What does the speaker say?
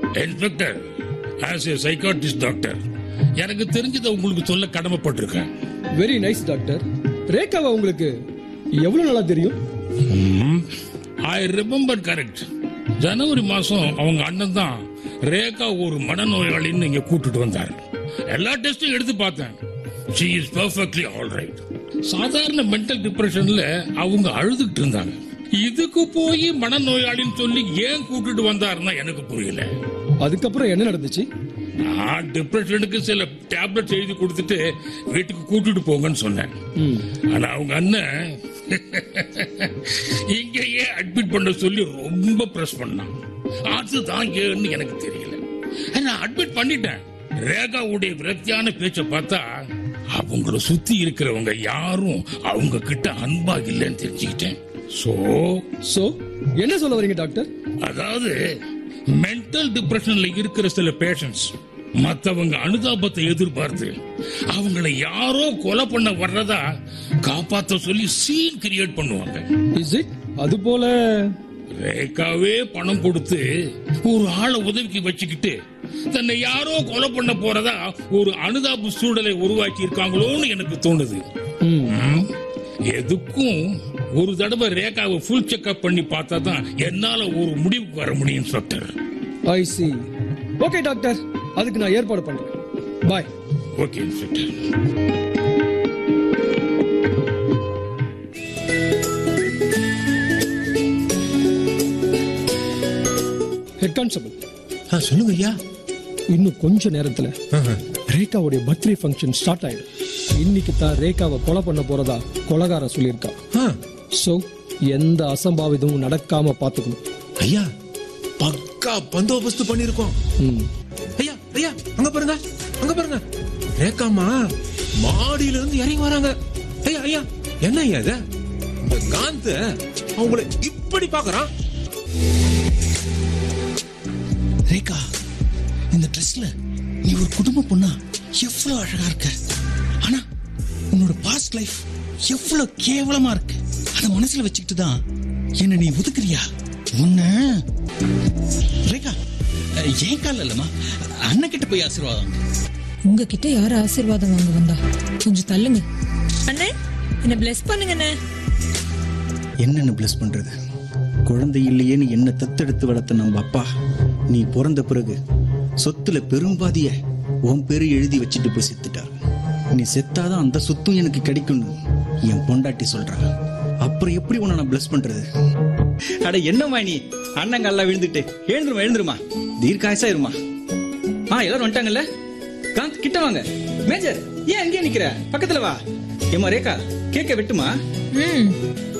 Inspector as a psychiatrist doctor எனக்கு தெரிஞ்சதை உங்களுக்கு சொல்ல கடமைப்பட்டிருக்கேன் வெரி நைஸ் டாக்டர் ரேகாவா உங்களுக்கு எவ்வளவு நல்லா தெரியும் ஐ ரிமெம்பர் கரெக்ட் ஜனவரி மாசம் அவங்க அண்ணன் தான் ரேகா ஒரு மனநோயாளின்னு இங்க கூட்டிட்டு வந்தார் எல்லா டெஸ்டும் எடுத்து பார்த்தேன் she is perfectly all right சாதாரண மென்டல் டிப்ரெஷன்ல அவங்க அழுதுகிட்டு இருந்தாங்க இதுக்கு போய் மனநோயாளின்னு சொல்லி ஏன் கூட்டிட்டு வந்தாருன்னா எனக்கு புரியல அதுக்கப்புறம் என்ன நடந்துச்சு நான் டிப்ரெஷனுக்கு சில டேப்லெட்ஸ் எழுதி கொடுத்துட்டு வீட்டுக்கு கூட்டிட்டு போங்கன்னு சொன்னேன் ம். ஆனா அவங்க அண்ணன் இங்கேயே அட்மிட் பண்ண சொல்லி ரொம்ப பிரஸ் பண்ணான் அதுதான் ஏன்னு எனக்கு தெரியல நான் அட்மிட் பண்ணிட்டேன் ரேகாவுடைய விரக்தியான பேச்ச பார்த்தா அவங்கள சுத்தி இருக்கிறவங்க யாரும் அவங்க கிட்ட அன்பா இல்லைன்னு தெரிஞ்சுக்கிட்டேன் சோ சோ என்ன சொல்ல வரீங்க டாக்டர் அதாவது மென்டல் டிப்ரெஷன்ல இருக்கிற சில பேஷண்ட்ஸ் மத்தவங்க அனுதாபத்தை எதிர்பார்த்து அவங்களை யாரோ கொலை பண்ண வர்றதா காப்பாத்த சொல்லி சீன் கிரியேட் பண்ணுவாங்க இஸ் இட் அது போல ரேகாவே பணம் கொடுத்து ஒரு ஆளை உதவிக்கு வச்சுக்கிட்டு தன்னை யாரோ கொலை பண்ண போறதா ஒரு அனுதாப சூழலை உருவாக்கி இருக்காங்களோன்னு எனக்கு தோணுது ம். ம், எதுக்கும் ஒரு தடவை ரேகாவை ஃபுல் செக்அப் பண்ணி பார்த்தா தான் என்னால ஒரு முடிவுக்கு வர முடியும் inspector I see okay doctor அதுக்கு நான் ஏற்பாடு பண்றேன் bye okay inspector head constable ஆ, சொல்லுங்க ஐயா இன்னும் கொஞ்ச நேரத்துல ஆஹா. ரேகாவுடைய பர்த்டே ஃபங்க்ஷன் ஸ்டார்ட் ஆயிடும் இன்னைக்கு தான் ரேகாவை கொலை பண்ண போறதா கொலகாரன் சொல்லியிருக்கான் ஆ, சோ எந்த அசம்பாவிதமும் நடக்காம பாத்துக்கணும் ஐயா பக்கா பந்தோபஸ்து பண்ணிருக்கோம் ம். ஐயா ஐயா அங்க பாருங்க அங்க பாருங்க ரேக்காமா மாடியில இருந்து இறங்கி வராங்க ஐயா ஐயா என்ன ஐயா இது இந்த காந்த அவங்கள இப்படி பாக்குறான் ரேகா இந்த ட்ரெஸ்ல நீ ஒரு குடும்ப பொண்ணா எவ்வளவு அழகா இருக்க ஆனா உன்னோட பாஸ்ட் லைஃப் எவ்வளவு கேவலமா இருக்கு அத மனசுல வச்சுக்கிட்டு தான் என்ன நீ ஒதுக்குறியா உன்ன ரேகா அஹ், என் கால இல்லம்மா அண்ணன் கிட்ட போய் ஆசீர்வாதம் உங்ககிட்ட யார் ஆசீர்வாதம் வாங்க வந்தா கொஞ்சம் தள்ளுங்க அண்ணே என்ன பிளஸ் பண்ணுங்க அண்ணே என்னன்னு பிளஸ் பண்றது குழந்தை இல்லையேன்னு என்ன தத்தெடுத்து வளர்த்த நம்ம அப்பா நீ பிறந்த பிறகு சொத்துல பெரும்பாதிய உன் பேரு எழுதி வச்சுட்டு போய் செத்துட்டார் நீ செத்தாதான் அந்த சொத்தும் எனக்கு கிடைக்கும்னு என் பொண்டாட்டி சொல்றா அப்புறம் எப்படி உன்னை நான் பிளஸ் பண்றது அட என்னம்மா நீ அண்ணங்கல்லாம் விழுந்துட்டு எழுந்துருமா எழுந்துருமா தீர்க்காயசா இருமா ஆ எல்லாரும் வந்துட்டாங்கல்ல காந்த் கிட்ட வாங்க மேஜர் ஏன் அங்கேயே நிக்கிற பக்கத்துல வா ஏமா ரேகா கேக்க வெட்டுமா ம்